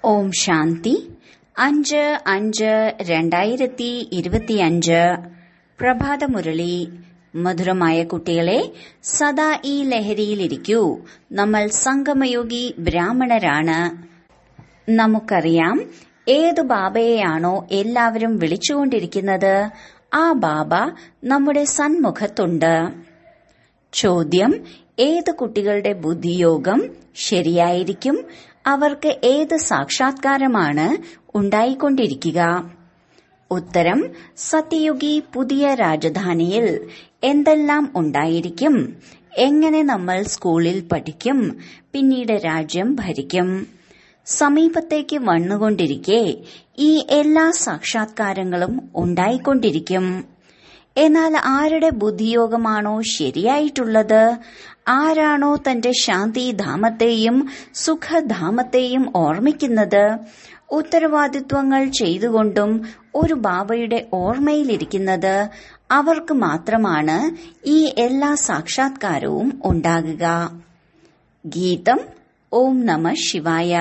ഓം ശാന്തി അഞ്ച് അഞ്ച് രണ്ടായിരത്തി ഇരുപത്തിയഞ്ച് പ്രഭാതമുരളി മധുരമായ കുട്ടികളെ സദാ ഈ ലഹരിയിലിരിക്കൂ നമ്മൾ സംഗമയോഗി ബ്രാഹ്മണരാണ് നമുക്കറിയാം ഏതു ബാബയെയാണോ എല്ലാവരും വിളിച്ചുകൊണ്ടിരിക്കുന്നത് ആ ബാബ നമ്മുടെ സന്മുഖത്തുണ്ട് ചോദ്യം ഏത് കുട്ടികളുടെ ബുദ്ധിയോഗം ശരിയായിരിക്കും അവർക്ക് ഏത് സാക്ഷാത്കാരമാണ് ഉണ്ടായിക്കൊണ്ടിരിക്കുക ഉത്തരം സത്യയുഗി പുതിയ രാജധാനിയിൽ എന്തെല്ലാം ഉണ്ടായിരിക്കും എങ്ങനെ നമ്മൾ സ്കൂളിൽ പഠിക്കും പിന്നീട് രാജ്യം ഭരിക്കും സമീപത്തേക്ക് വന്നുകൊണ്ടിരിക്കെ ഈ എല്ലാ സാക്ഷാത്കാരങ്ങളും ഉണ്ടായിക്കൊണ്ടിരിക്കും എന്നാൽ ആരുടെ ബുദ്ധിയോഗമാണോ ശരിയായിട്ടുള്ളത് ആരാണോ തന്റെ ശാന്തിധാമത്തെയും സുഖധാമത്തെയും ഓർമ്മിക്കുന്നത് ഉത്തരവാദിത്വങ്ങൾ ചെയ്തുകൊണ്ടും ഒരു ബാബയുടെ ഓർമ്മയിലിരിക്കുന്നത് അവർക്ക് മാത്രമാണ് ഈ എല്ലാ സാക്ഷാത്കാരവും ഉണ്ടാകുക ഗീതം ഓം നമ ശിവായ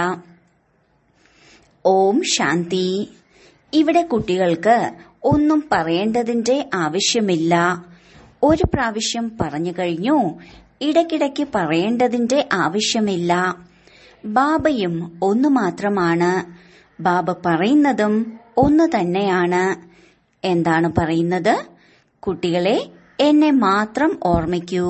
ഓം ശാന്തി ഇവിടെ കുട്ടികൾക്ക് ഒന്നും പറയേണ്ടതിന്റെ ആവശ്യമില്ല ഒരു പ്രാവശ്യം പറഞ്ഞു കഴിഞ്ഞു ഇടയ്ക്കിടയ്ക്ക് പറയേണ്ടതിന്റെ ആവശ്യമില്ല ബാബയും ഒന്നു മാത്രമാണ് ബാബ പറയുന്നതും ഒന്ന് തന്നെയാണ് എന്താണ് പറയുന്നത് കുട്ടികളെ എന്നെ മാത്രം ഓർമ്മിക്കൂ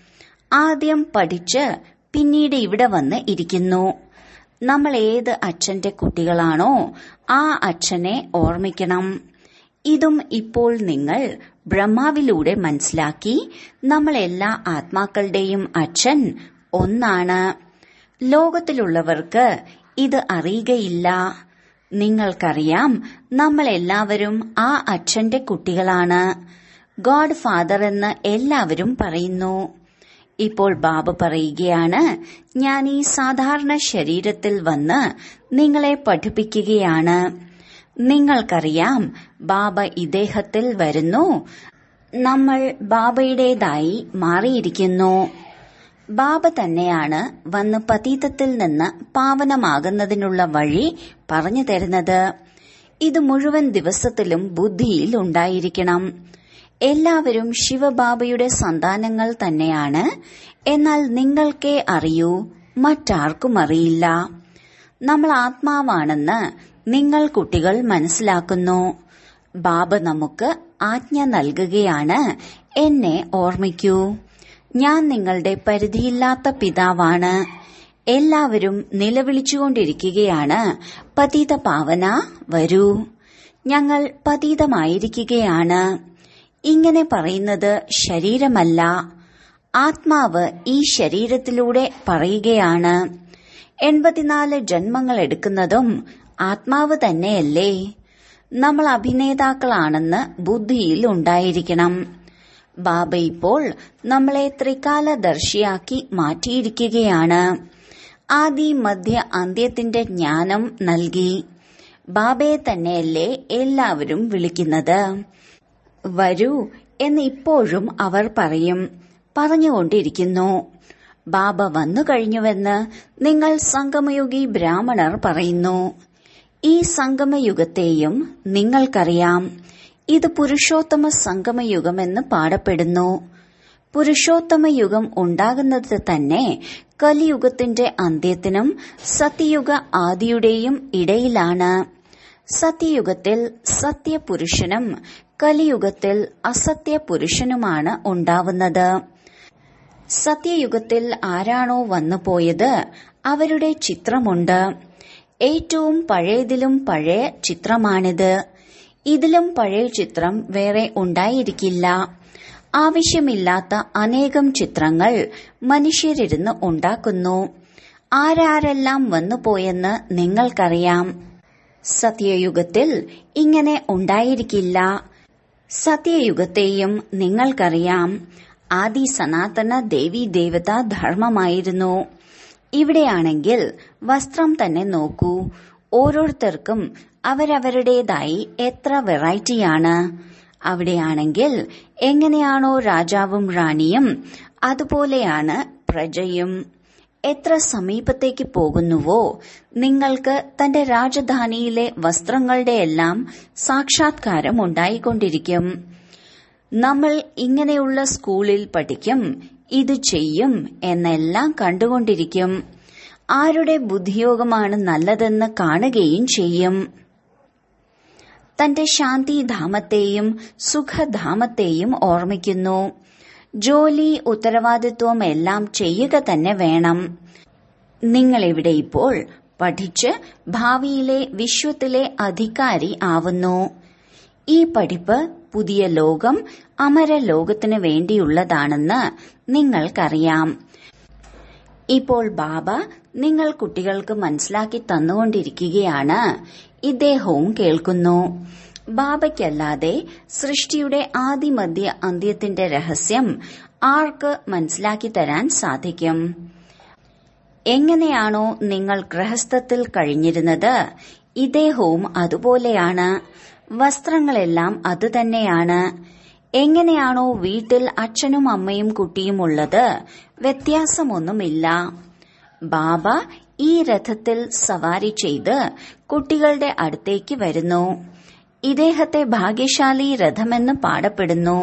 ആദ്യം പഠിച്ച് പിന്നീട് ഇവിടെ വന്ന് ഇരിക്കുന്നു നമ്മൾ ഏത് അച്ഛന്റെ കുട്ടികളാണോ ആ അച്ഛനെ ഓർമ്മിക്കണം ഇതും ഇപ്പോൾ നിങ്ങൾ ബ്രഹ്മാവിലൂടെ മനസ്സിലാക്കി നമ്മൾ എല്ലാ ആത്മാക്കളുടെയും അച്ഛൻ ഒന്നാണ് ലോകത്തിലുള്ളവർക്ക് ഇത് അറിയുകയില്ല നിങ്ങൾക്കറിയാം നമ്മൾ എല്ലാവരും ആ അച്ഛന്റെ കുട്ടികളാണ് ഗോഡ് ഫാദർ എന്ന് എല്ലാവരും പറയുന്നു ഇപ്പോൾ ബാബ പറയുകയാണ് ഞാൻ ഈ സാധാരണ ശരീരത്തിൽ വന്ന് നിങ്ങളെ പഠിപ്പിക്കുകയാണ് നിങ്ങൾക്കറിയാം ബാബ ഇദ്ദേഹത്തിൽ വരുന്നു നമ്മൾ ബാബയുടേതായി മാറിയിരിക്കുന്നു ബാബ തന്നെയാണ് വന്ന് പതീതത്തിൽ നിന്ന് പാവനമാകുന്നതിനുള്ള വഴി പറഞ്ഞു തരുന്നത് ഇത് മുഴുവൻ ദിവസത്തിലും ബുദ്ധിയിൽ ഉണ്ടായിരിക്കണം എല്ലാവരും ശിവബാബയുടെ സന്താനങ്ങൾ തന്നെയാണ് എന്നാൽ നിങ്ങൾക്കേ അറിയൂ മറ്റാർക്കും അറിയില്ല നമ്മൾ ആത്മാവാണെന്ന് നിങ്ങൾ കുട്ടികൾ മനസ്സിലാക്കുന്നു ബാബ നമുക്ക് ആജ്ഞ നൽകുകയാണ് എന്നെ ഓർമ്മിക്കൂ ഞാൻ നിങ്ങളുടെ പരിധിയില്ലാത്ത പിതാവാണ് എല്ലാവരും നിലവിളിച്ചുകൊണ്ടിരിക്കുകയാണ് പതീത പാവന വരൂ ഞങ്ങൾ പതീതമായിരിക്കുകയാണ് ഇങ്ങനെ പറയുന്നത് ശരീരമല്ല ആത്മാവ് ഈ ശരീരത്തിലൂടെ പറയുകയാണ് എൺപത്തിനാല് ജന്മങ്ങൾ എടുക്കുന്നതും ആത്മാവ് തന്നെയല്ലേ നമ്മൾ അഭിനേതാക്കളാണെന്ന് ബുദ്ധിയിൽ ഉണ്ടായിരിക്കണം ബാബ ഇപ്പോൾ നമ്മളെ ത്രികാലദർശിയാക്കി മാറ്റിയിരിക്കുകയാണ് ആദി മധ്യ അന്ത്യത്തിന്റെ ജ്ഞാനം നൽകി ബാബയെ തന്നെയല്ലേ എല്ലാവരും വിളിക്കുന്നത് വരൂ എന്ന് ഇപ്പോഴും അവർ പറയും പറഞ്ഞുകൊണ്ടിരിക്കുന്നു ബാബ വന്നു കഴിഞ്ഞുവെന്ന് നിങ്ങൾ സംഗമയുഗി ബ്രാഹ്മണർ പറയുന്നു ഈ സംഗമയുഗത്തെയും നിങ്ങൾക്കറിയാം ഇത് പുരുഷോത്തമ സംഗമയുഗമെന്ന് പാടപ്പെടുന്നു പുരുഷോത്തമ യുഗം ഉണ്ടാകുന്നത് തന്നെ കലിയുഗത്തിന്റെ അന്ത്യത്തിനും സത്യയുഗ ആദിയുടെയും ഇടയിലാണ് സത്യയുഗത്തിൽ സത്യപുരുഷനും കലിയുഗത്തിൽ അസത്യ പുരുഷനുമാണ് ഉണ്ടാവുന്നത് സത്യയുഗത്തിൽ ആരാണോ വന്നുപോയത് അവരുടെ ചിത്രമുണ്ട് ഏറ്റവും പഴയതിലും പഴയ ചിത്രമാണിത് ഇതിലും പഴയ ചിത്രം വേറെ ഉണ്ടായിരിക്കില്ല ആവശ്യമില്ലാത്ത അനേകം ചിത്രങ്ങൾ മനുഷ്യരിരുന്ന് ഉണ്ടാക്കുന്നു ആരാരെല്ലാം വന്നുപോയെന്ന് നിങ്ങൾക്കറിയാം സത്യയുഗത്തിൽ ഇങ്ങനെ ഉണ്ടായിരിക്കില്ല സത്യയുഗത്തെയും നിങ്ങൾക്കറിയാം ആദി സനാതന ദേവി ദേവത ധർമ്മമായിരുന്നു ഇവിടെയാണെങ്കിൽ വസ്ത്രം തന്നെ നോക്കൂ ഓരോരുത്തർക്കും അവരവരുടേതായി എത്ര വെറൈറ്റിയാണ് അവിടെയാണെങ്കിൽ എങ്ങനെയാണോ രാജാവും റാണിയും അതുപോലെയാണ് പ്രജയും എത്ര സമീപത്തേക്ക് പോകുന്നുവോ നിങ്ങൾക്ക് തന്റെ രാജധാനിയിലെ വസ്ത്രങ്ങളുടെയെല്ലാം സാക്ഷാത്കാരം ഉണ്ടായിക്കൊണ്ടിരിക്കും നമ്മൾ ഇങ്ങനെയുള്ള സ്കൂളിൽ പഠിക്കും ഇത് ചെയ്യും എന്നെല്ലാം കണ്ടുകൊണ്ടിരിക്കും ആരുടെ ബുദ്ധിയോഗമാണ് നല്ലതെന്ന് കാണുകയും ചെയ്യും തന്റെ ശാന്തിധാമത്തെയും സുഖധാമത്തെയും ഓർമ്മിക്കുന്നു ജോലി ഉത്തരവാദിത്വം എല്ലാം ചെയ്യുക തന്നെ വേണം നിങ്ങളിവിടെ ഇപ്പോൾ പഠിച്ച് ഭാവിയിലെ വിശ്വത്തിലെ അധികാരി ആവുന്നു ഈ പഠിപ്പ് പുതിയ ലോകം അമരലോകത്തിന് വേണ്ടിയുള്ളതാണെന്ന് നിങ്ങൾക്കറിയാം ഇപ്പോൾ ബാബ നിങ്ങൾ കുട്ടികൾക്ക് മനസ്സിലാക്കി തന്നുകൊണ്ടിരിക്കുകയാണ് ഇദ്ദേഹവും കേൾക്കുന്നു ബാബയ്ക്കല്ലാതെ സൃഷ്ടിയുടെ ആദിമധ്യ അന്ത്യത്തിന്റെ രഹസ്യം ആർക്ക് മനസ്സിലാക്കി തരാൻ സാധിക്കും എങ്ങനെയാണോ നിങ്ങൾ ഗൃഹസ്ഥത്തിൽ കഴിഞ്ഞിരുന്നത് ഇദ്ദേഹവും അതുപോലെയാണ് വസ്ത്രങ്ങളെല്ലാം അതുതന്നെയാണ് എങ്ങനെയാണോ വീട്ടിൽ അച്ഛനും അമ്മയും കുട്ടിയും ഉള്ളത് വ്യത്യാസമൊന്നുമില്ല ബാബ ഈ രഥത്തിൽ സവാരി ചെയ്ത് കുട്ടികളുടെ അടുത്തേക്ക് വരുന്നു ഇദ്ദേഹത്തെ ഭാഗ്യശാലി രഥമെന്ന് പാടപ്പെടുന്നു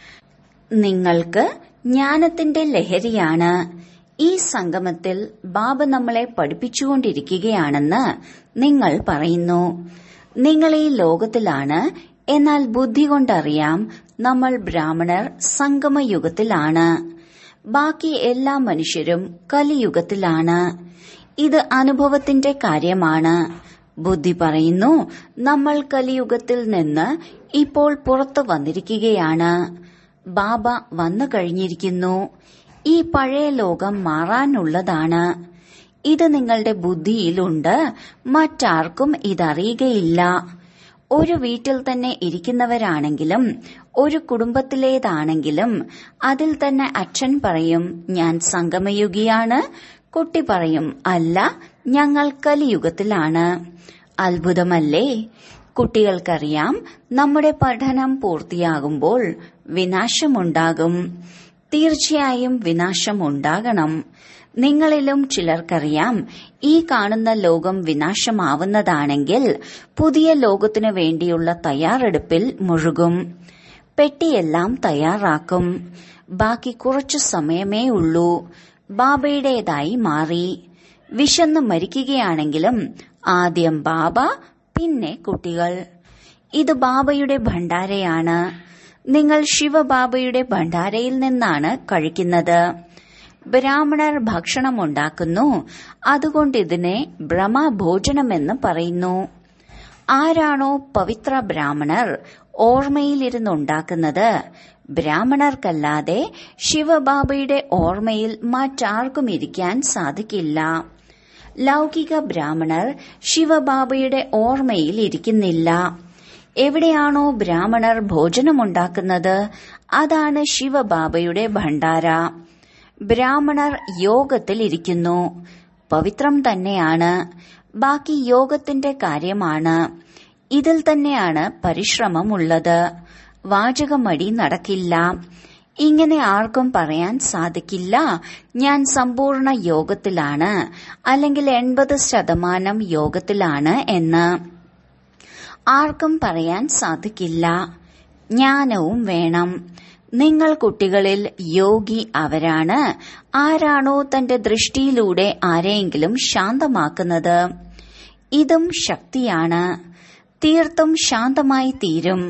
നിങ്ങൾക്ക് ജ്ഞാനത്തിന്റെ ലഹരിയാണ് ഈ സംഗമത്തിൽ ബാബ നമ്മളെ പഠിപ്പിച്ചുകൊണ്ടിരിക്കുകയാണെന്ന് നിങ്ങൾ പറയുന്നു നിങ്ങൾ ഈ ലോകത്തിലാണ് എന്നാൽ ബുദ്ധി കൊണ്ടറിയാം നമ്മൾ ബ്രാഹ്മണർ സംഗമയുഗത്തിലാണ് ബാക്കി എല്ലാ മനുഷ്യരും കലിയുഗത്തിലാണ് ഇത് അനുഭവത്തിന്റെ കാര്യമാണ് ബുദ്ധി പറയുന്നു നമ്മൾ കലിയുഗത്തിൽ നിന്ന് ഇപ്പോൾ പുറത്തു വന്നിരിക്കുകയാണ് ബാബ വന്നു കഴിഞ്ഞിരിക്കുന്നു ഈ പഴയ ലോകം മാറാനുള്ളതാണ് ഇത് നിങ്ങളുടെ ബുദ്ധിയിലുണ്ട് മറ്റാർക്കും ഇതറിയുകയില്ല ഒരു വീട്ടിൽ തന്നെ ഇരിക്കുന്നവരാണെങ്കിലും ഒരു കുടുംബത്തിലേതാണെങ്കിലും അതിൽ തന്നെ അച്ഛൻ പറയും ഞാൻ സംഗമയുഗിയാണ് കുട്ടി പറയും അല്ല ഞങ്ങൾ കലിയുഗത്തിലാണ് അത്ഭുതമല്ലേ കുട്ടികൾക്കറിയാം നമ്മുടെ പഠനം പൂർത്തിയാകുമ്പോൾ വിനാശമുണ്ടാകും തീർച്ചയായും വിനാശമുണ്ടാകണം നിങ്ങളിലും ചിലർക്കറിയാം ഈ കാണുന്ന ലോകം വിനാശമാവുന്നതാണെങ്കിൽ പുതിയ ലോകത്തിനു വേണ്ടിയുള്ള തയ്യാറെടുപ്പിൽ മുഴുകും പെട്ടിയെല്ലാം തയ്യാറാക്കും ബാക്കി കുറച്ചു സമയമേ ഉള്ളൂ ബാബയുടേതായി മാറി വിശന്ന് മരിക്കുകയാണെങ്കിലും ആദ്യം ബാബ പിന്നെ കുട്ടികൾ ഇത് ബാബയുടെ ഭണ്ഡാരയാണ് നിങ്ങൾ ശിവബാബയുടെ ഭണ്ഡാരയിൽ നിന്നാണ് കഴിക്കുന്നത് ബ്രാഹ്മണർ ഭക്ഷണമുണ്ടാക്കുന്നു അതുകൊണ്ട് ഇതിനെ ബ്രഹ്മഭോജനമെന്ന് പറയുന്നു ആരാണോ പവിത്ര ബ്രാഹ്മണർ ഓർമ്മയിലിരുന്നുണ്ടാക്കുന്നത് ബ്രാഹ്മണർക്കല്ലാതെ ശിവബാബയുടെ ഓർമ്മയിൽ മറ്റാർക്കും ഇരിക്കാൻ സാധിക്കില്ല ലൗകിക ബ്രാഹ്മണർ ശിവബാബയുടെ ഓർമ്മയിൽ ഇരിക്കുന്നില്ല എവിടെയാണോ ബ്രാഹ്മണർ ഭോജനമുണ്ടാക്കുന്നത് അതാണ് ശിവബാബയുടെ ഭണ്ഡാര ബ്രാഹ്മണർ യോഗത്തിൽ ഇരിക്കുന്നു പവിത്രം തന്നെയാണ് ബാക്കി യോഗത്തിന്റെ കാര്യമാണ് ഇതിൽ തന്നെയാണ് പരിശ്രമമുള്ളത് വാചകമടി നടക്കില്ല ഇങ്ങനെ ആർക്കും പറയാൻ സാധിക്കില്ല ഞാൻ സമ്പൂർണ്ണ യോഗത്തിലാണ് അല്ലെങ്കിൽ എൺപത് ശതമാനം യോഗത്തിലാണ് എന്ന് ആർക്കും പറയാൻ സാധിക്കില്ല ജ്ഞാനവും വേണം നിങ്ങൾ കുട്ടികളിൽ യോഗി അവരാണ് ആരാണോ തന്റെ ദൃഷ്ടിയിലൂടെ ആരെയെങ്കിലും ശാന്തമാക്കുന്നത് ഇതും ശക്തിയാണ് തീർത്തും ശാന്തമായി തീരും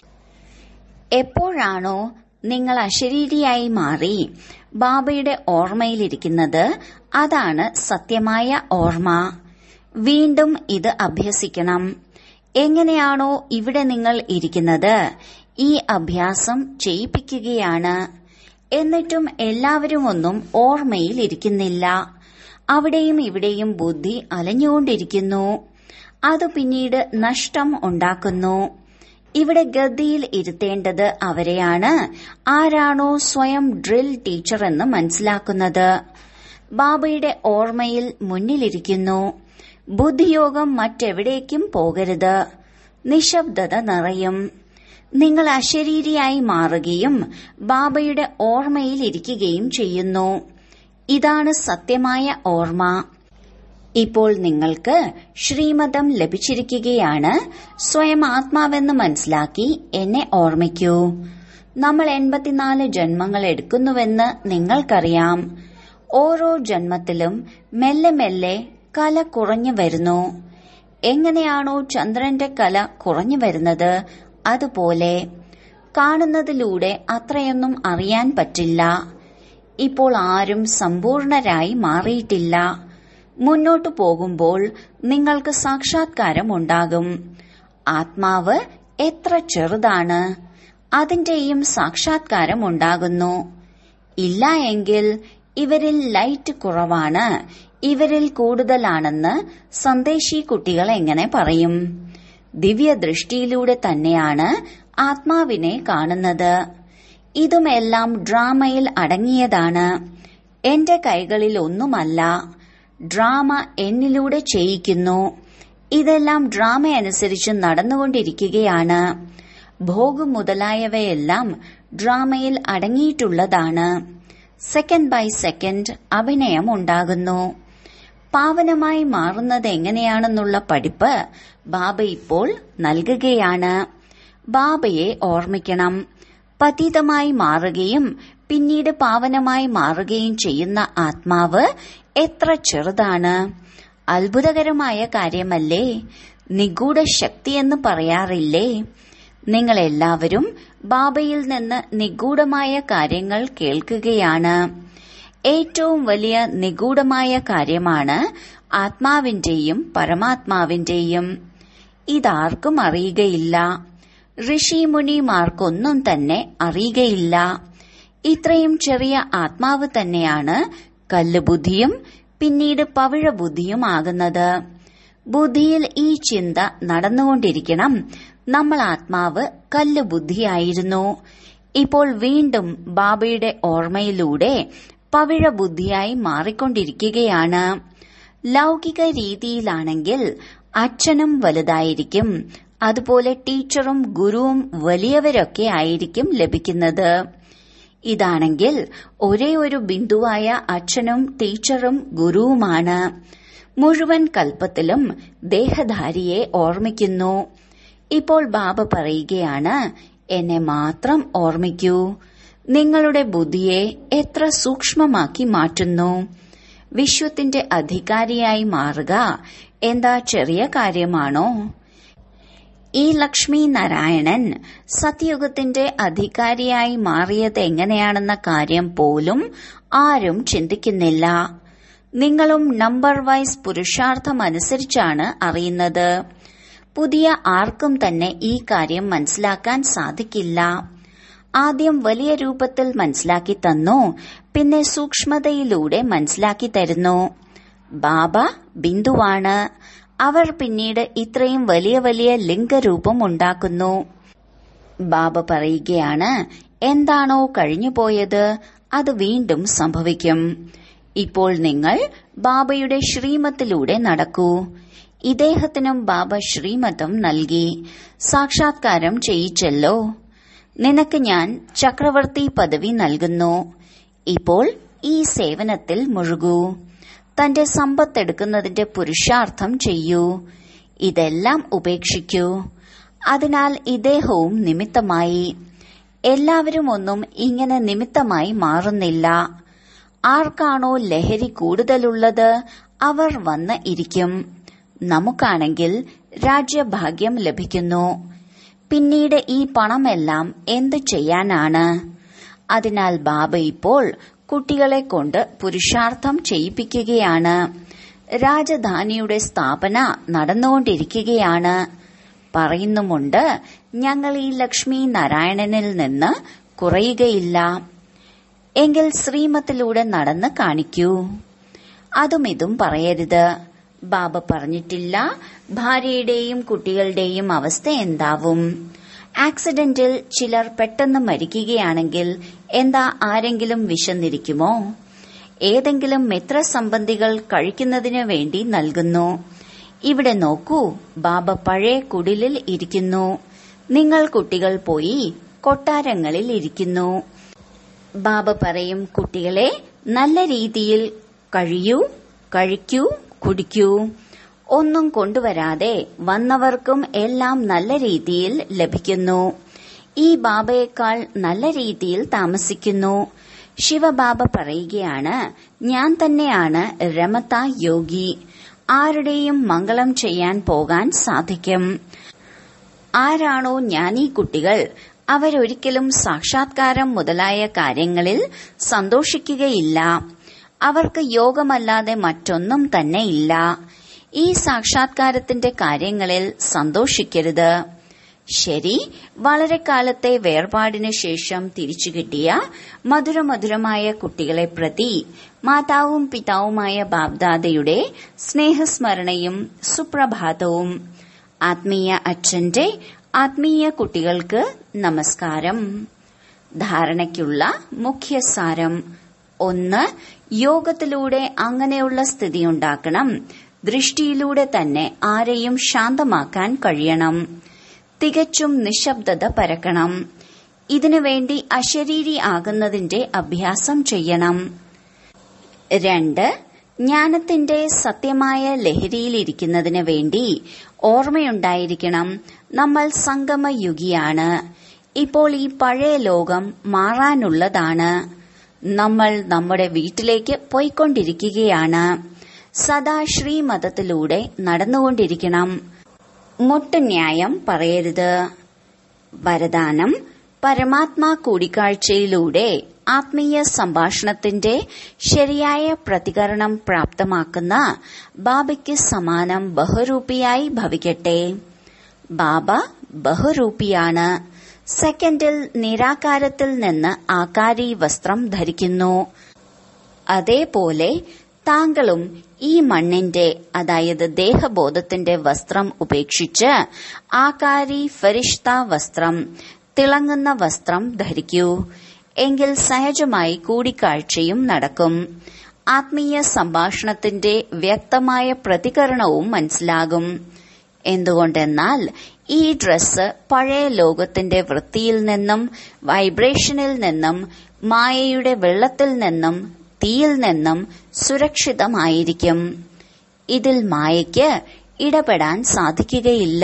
എപ്പോഴാണോ നിങ്ങൾ അശരീരിയായി മാറി ബാബയുടെ ഓർമ്മയിലിരിക്കുന്നത് അതാണ് സത്യമായ ഓർമ്മ വീണ്ടും ഇത് അഭ്യസിക്കണം എങ്ങനെയാണോ ഇവിടെ നിങ്ങൾ ഇരിക്കുന്നത് ഈ അഭ്യാസം ചെയ്യിപ്പിക്കുകയാണ് എന്നിട്ടും എല്ലാവരും ഒന്നും ഓർമ്മയിൽ ഇരിക്കുന്നില്ല അവിടെയും ഇവിടെയും ബുദ്ധി അലഞ്ഞുകൊണ്ടിരിക്കുന്നു അത് പിന്നീട് നഷ്ടം ഉണ്ടാക്കുന്നു ഇവിടെ ഗതിയിൽ ഇരുത്തേണ്ടത് അവരെയാണ് ആരാണോ സ്വയം ഡ്രിൽ ടീച്ചർ എന്ന് മനസ്സിലാക്കുന്നത് ബാബയുടെ ഓർമ്മയിൽ മുന്നിലിരിക്കുന്നു ബുദ്ധിയോഗം മറ്റെവിടേക്കും പോകരുത് നിശബ്ദത നിറയും നിങ്ങൾ അശരീരിയായി മാറുകയും ബാബയുടെ ഓർമ്മയിൽ ഇരിക്കുകയും ചെയ്യുന്നു ഇതാണ് സത്യമായ ഓർമ്മ ഇപ്പോൾ നിങ്ങൾക്ക് ശ്രീമതം ലഭിച്ചിരിക്കുകയാണ് സ്വയം ആത്മാവെന്ന് മനസ്സിലാക്കി എന്നെ ഓർമ്മിക്കൂ നമ്മൾ എൺപത്തിനാല് ജന്മങ്ങൾ എടുക്കുന്നുവെന്ന് നിങ്ങൾക്കറിയാം ഓരോ ജന്മത്തിലും മെല്ലെ മെല്ലെ കല കുറഞ്ഞു വരുന്നു എങ്ങനെയാണോ ചന്ദ്രന്റെ കല കുറഞ്ഞു വരുന്നത് അതുപോലെ കാണുന്നതിലൂടെ അത്രയൊന്നും അറിയാൻ പറ്റില്ല ഇപ്പോൾ ആരും സമ്പൂർണരായി മാറിയിട്ടില്ല മുന്നോട്ടു പോകുമ്പോൾ നിങ്ങൾക്ക് സാക്ഷാത്കാരം ഉണ്ടാകും ആത്മാവ് എത്ര ചെറുതാണ് അതിന്റെയും സാക്ഷാത്കാരം ഉണ്ടാകുന്നു ഇല്ല എങ്കിൽ ഇവരിൽ ലൈറ്റ് കുറവാണ് ഇവരിൽ കൂടുതലാണെന്ന് സന്ദേശി കുട്ടികൾ എങ്ങനെ പറയും ദിവ്യദൃഷ്ടിയിലൂടെ തന്നെയാണ് ആത്മാവിനെ കാണുന്നത് ഇതുമെല്ലാം ഡ്രാമയിൽ അടങ്ങിയതാണ് എന്റെ കൈകളിൽ ഒന്നുമല്ല ഡ്രാമ എന്നിലൂടെ ചെയ്യിക്കുന്നു ഇതെല്ലാം ഡ്രാമ അനുസരിച്ച് നടന്നുകൊണ്ടിരിക്കുകയാണ് ഭോഗ് മുതലായവയെല്ലാം ഡ്രാമയിൽ അടങ്ങിയിട്ടുള്ളതാണ് സെക്കൻഡ് ബൈ സെക്കൻഡ് അഭിനയം ഉണ്ടാകുന്നു പാവനമായി മാറുന്നത് എങ്ങനെയാണെന്നുള്ള പഠിപ്പ് ബാബ ഇപ്പോൾ നൽകുകയാണ് ബാബയെ ഓർമ്മിക്കണം പതീതമായി മാറുകയും പിന്നീട് പാവനമായി മാറുകയും ചെയ്യുന്ന ആത്മാവ് എത്ര ചെറുതാണ് അത്ഭുതകരമായ കാര്യമല്ലേ നിഗൂഢ ശക്തിയെന്ന് പറയാറില്ലേ നിങ്ങൾ എല്ലാവരും ബാബയിൽ നിന്ന് നിഗൂഢമായ കാര്യങ്ങൾ കേൾക്കുകയാണ് ഏറ്റവും വലിയ നിഗൂഢമായ കാര്യമാണ് ആത്മാവിന്റെയും പരമാത്മാവിന്റെയും ഇതാർക്കും അറിയുകയില്ല ഋഷിമുനിമാർക്കൊന്നും തന്നെ അറിയുകയില്ല ഇത്രയും ചെറിയ ആത്മാവ് തന്നെയാണ് കല്ലുബുദ്ധിയും പിന്നീട് പവിഴ ബുദ്ധിയും ആകുന്നത് ബുദ്ധിയിൽ ഈ ചിന്ത നടന്നുകൊണ്ടിരിക്കണം നമ്മൾ ആത്മാവ് കല്ല് ബുദ്ധിയായിരുന്നു ഇപ്പോൾ വീണ്ടും ബാബയുടെ ഓർമ്മയിലൂടെ പവിഴ ബുദ്ധിയായി മാറിക്കൊണ്ടിരിക്കുകയാണ് ലൗകിക രീതിയിലാണെങ്കിൽ അച്ഛനും വലുതായിരിക്കും അതുപോലെ ടീച്ചറും ഗുരുവും വലിയവരൊക്കെ ആയിരിക്കും ലഭിക്കുന്നത് ഇതാണെങ്കിൽ ഒരേ ഒരു ബിന്ദുവായ അച്ഛനും ടീച്ചറും ഗുരുവുമാണ് മുഴുവൻ കൽപ്പത്തിലും ദേഹധാരിയെ ഓർമ്മിക്കുന്നു ഇപ്പോൾ ബാബ പറയുകയാണ് എന്നെ മാത്രം ഓർമ്മിക്കൂ നിങ്ങളുടെ ബുദ്ധിയെ എത്ര സൂക്ഷ്മമാക്കി മാറ്റുന്നു വിശ്വത്തിന്റെ അധികാരിയായി മാറുക എന്താ ചെറിയ കാര്യമാണോ ഈ ലക്ഷ്മി നാരായണൻ സത്യയുഗത്തിന്റെ അധികാരിയായി മാറിയത് എങ്ങനെയാണെന്ന കാര്യം പോലും ആരും ചിന്തിക്കുന്നില്ല നിങ്ങളും നമ്പർ വൈസ് പുരുഷാർത്ഥം അനുസരിച്ചാണ് അറിയുന്നത് പുതിയ ആർക്കും തന്നെ ഈ കാര്യം മനസ്സിലാക്കാൻ സാധിക്കില്ല ആദ്യം വലിയ രൂപത്തിൽ മനസ്സിലാക്കി തന്നു പിന്നെ സൂക്ഷ്മതയിലൂടെ മനസ്സിലാക്കി തരുന്നു ബാബ ബിന്ദുവാണ് അവർ പിന്നീട് ഇത്രയും വലിയ വലിയ ലിംഗരൂപം ഉണ്ടാക്കുന്നു ബാബ പറയുകയാണ് എന്താണോ കഴിഞ്ഞുപോയത് അത് വീണ്ടും സംഭവിക്കും ഇപ്പോൾ നിങ്ങൾ ബാബയുടെ ശ്രീമത്തിലൂടെ നടക്കൂ ഇദ്ദേഹത്തിനും ബാബ ശ്രീമതം നൽകി സാക്ഷാത്കാരം ചെയ്യിച്ചല്ലോ നിനക്ക് ഞാൻ ചക്രവർത്തി പദവി നൽകുന്നു ഇപ്പോൾ ഈ സേവനത്തിൽ മുഴുകൂ തന്റെ സമ്പത്തെടുക്കുന്നതിന്റെ പുരുഷാർത്ഥം ചെയ്യൂ ഇതെല്ലാം ഉപേക്ഷിക്കൂ അതിനാൽ ഇദ്ദേഹവും നിമിത്തമായി എല്ലാവരും ഒന്നും ഇങ്ങനെ നിമിത്തമായി മാറുന്നില്ല ആർക്കാണോ ലഹരി കൂടുതലുള്ളത് അവർ വന്ന് ഇരിക്കും നമുക്കാണെങ്കിൽ രാജ്യഭാഗ്യം ലഭിക്കുന്നു പിന്നീട് ഈ പണമെല്ലാം എന്തു ചെയ്യാനാണ് അതിനാൽ ബാബ ഇപ്പോൾ കുട്ടികളെ കൊണ്ട് പുരുഷാർത്ഥം ചെയ്യിപ്പിക്കുകയാണ് രാജധാനിയുടെ സ്ഥാപന നടന്നുകൊണ്ടിരിക്കുകയാണ് പറയുന്നുമുണ്ട് ഞങ്ങൾ ഈ ലക്ഷ്മി നാരായണനിൽ നിന്ന് കുറയുകയില്ല എങ്കിൽ ശ്രീമത്തിലൂടെ നടന്ന് കാണിക്കൂ അതും ഇതും പറയരുത് ബാബ പറഞ്ഞിട്ടില്ല ഭാര്യയുടെയും കുട്ടികളുടെയും അവസ്ഥ എന്താവും ആക്സിഡന്റിൽ ചിലർ പെട്ടെന്ന് മരിക്കുകയാണെങ്കിൽ എന്താ ആരെങ്കിലും വിശന്നിരിക്കുമോ ഏതെങ്കിലും മിത്രസംബന്ധികൾ കഴിക്കുന്നതിനു വേണ്ടി നൽകുന്നു ഇവിടെ നോക്കൂ ബാബ പഴയ കുടിലിൽ ഇരിക്കുന്നു നിങ്ങൾ കുട്ടികൾ പോയി കൊട്ടാരങ്ങളിൽ ഇരിക്കുന്നു ബാബ പറയും കുട്ടികളെ നല്ല രീതിയിൽ കഴിയൂ കഴിക്കൂ കുടിക്കൂ ഒന്നും കൊണ്ടുവരാതെ വന്നവർക്കും എല്ലാം നല്ല രീതിയിൽ ലഭിക്കുന്നു ഈ ബാബയേക്കാൾ നല്ല രീതിയിൽ താമസിക്കുന്നു ശിവബാബ പറയുകയാണ് ഞാൻ തന്നെയാണ് രമത യോഗി ആരുടെയും മംഗളം ചെയ്യാൻ പോകാൻ സാധിക്കും ആരാണോ ജ്ഞാനീ കുട്ടികൾ അവരൊരിക്കലും സാക്ഷാത്കാരം മുതലായ കാര്യങ്ങളിൽ സന്തോഷിക്കുകയില്ല അവർക്ക് യോഗമല്ലാതെ മറ്റൊന്നും തന്നെ ഇല്ല ഈ സാക്ഷാത്കാരത്തിന്റെ കാര്യങ്ങളിൽ സന്തോഷിക്കരുത് ശരി വളരെ കാലത്തെ വേർപാടിനു ശേഷം തിരിച്ചു കിട്ടിയ മധുരമധുരമായ കുട്ടികളെ പ്രതി മാതാവും പിതാവുമായ ബാബ്ദാദയുടെ സ്നേഹസ്മരണയും സുപ്രഭാതവും ആത്മീയ അച്ഛന്റെ ആത്മീയ കുട്ടികൾക്ക് നമസ്കാരം ധാരണയ്ക്കുള്ള മുഖ്യസാരം ഒന്ന് യോഗത്തിലൂടെ അങ്ങനെയുള്ള സ്ഥിതിയുണ്ടാക്കണം ദൃഷ്ടിയിലൂടെ തന്നെ ആരെയും ശാന്തമാക്കാൻ കഴിയണം തികച്ചും നിശബ്ദത പരക്കണം ഇതിനുവേണ്ടി അശരീരി ആകുന്നതിന്റെ അഭ്യാസം ചെയ്യണം രണ്ട് ജ്ഞാനത്തിന്റെ സത്യമായ ലഹരിയിലിരിക്കുന്നതിന് വേണ്ടി ഓർമ്മയുണ്ടായിരിക്കണം നമ്മൾ സംഗമയുഗിയാണ് ഇപ്പോൾ ഈ പഴയ ലോകം മാറാനുള്ളതാണ് നമ്മൾ നമ്മുടെ വീട്ടിലേക്ക് പോയിക്കൊണ്ടിരിക്കുകയാണ് സദാ ശ്രീമതത്തിലൂടെ നടന്നുകൊണ്ടിരിക്കണം മുട്ടുന്യായം പറയരുത് വരദാനം പരമാത്മാ കൂടിക്കാഴ്ചയിലൂടെ ആത്മീയ സംഭാഷണത്തിന്റെ ശരിയായ പ്രതികരണം പ്രാപ്തമാക്കുന്ന ബാബയ്ക്ക് സമാനം ബഹുരൂപിയായി ഭവിക്കട്ടെ ബാബ ബഹുരൂപിയാണ് സെക്കൻഡിൽ നിരാകാരത്തിൽ നിന്ന് ആകാരി വസ്ത്രം ധരിക്കുന്നു അതേപോലെ താങ്കളും ഈ മണ്ണിന്റെ അതായത് ദേഹബോധത്തിന്റെ വസ്ത്രം ഉപേക്ഷിച്ച് ആകാരി ഫരിഷ്ത വസ്ത്രം തിളങ്ങുന്ന വസ്ത്രം ധരിക്കൂ എങ്കിൽ സഹജമായി കൂടിക്കാഴ്ചയും നടക്കും ആത്മീയ സംഭാഷണത്തിന്റെ വ്യക്തമായ പ്രതികരണവും മനസ്സിലാകും എന്തുകൊണ്ടെന്നാൽ ഈ ഡ്രസ്സ് പഴയ ലോകത്തിന്റെ വൃത്തിയിൽ നിന്നും വൈബ്രേഷനിൽ നിന്നും മായയുടെ വെള്ളത്തിൽ നിന്നും തീയിൽ നിന്നും സുരക്ഷിതമായിരിക്കും ഇതിൽ മായയ്ക്ക് ഇടപെടാൻ സാധിക്കുകയില്ല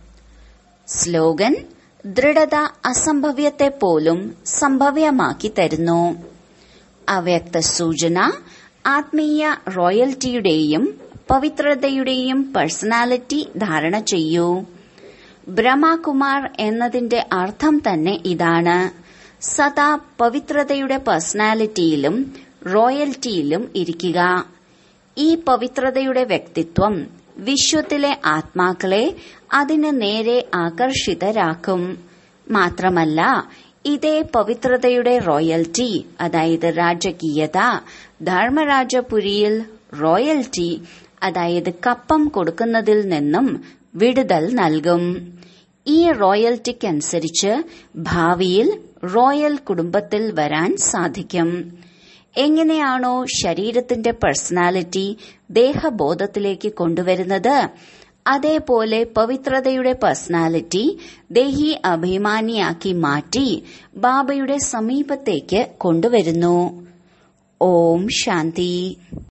സ്ലോഗൻ ദൃഢത അസംഭവ്യത്തെ പോലും സംഭവ്യമാക്കി തരുന്നു അവ്യക്ത സൂചന ആത്മീയ റോയൽറ്റിയുടെയും പവിത്രതയുടെയും പേഴ്സണാലിറ്റി ധാരണ ചെയ്യൂ ബ്രഹ്മകുമാർ എന്നതിന്റെ അർത്ഥം തന്നെ ഇതാണ് സദാ പവിത്രതയുടെ പേഴ്സണാലിറ്റിയിലും റോയൽറ്റിയിലും ഇരിക്കുക ഈ പവിത്രതയുടെ വ്യക്തിത്വം വിശ്വത്തിലെ ആത്മാക്കളെ അതിന് നേരെ ആകർഷിതരാക്കും മാത്രമല്ല ഇതേ പവിത്രതയുടെ റോയൽറ്റി അതായത് രാജകീയത ധർമ്മരാജപുരിയിൽ റോയൽറ്റി അതായത് കപ്പം കൊടുക്കുന്നതിൽ നിന്നും വിടുതൽ നൽകും ഈ റോയൽറ്റിക്കനുസരിച്ച് ഭാവിയിൽ റോയൽ കുടുംബത്തിൽ വരാൻ സാധിക്കും എങ്ങനെയാണോ ശരീരത്തിന്റെ പേഴ്സണാലിറ്റി ദേഹബോധത്തിലേക്ക് കൊണ്ടുവരുന്നത് അതേപോലെ പവിത്രതയുടെ പേഴ്സണാലിറ്റി ദേഹി അഭിമാനിയാക്കി മാറ്റി ബാബയുടെ സമീപത്തേക്ക് കൊണ്ടുവരുന്നു ഓം ശാന്തി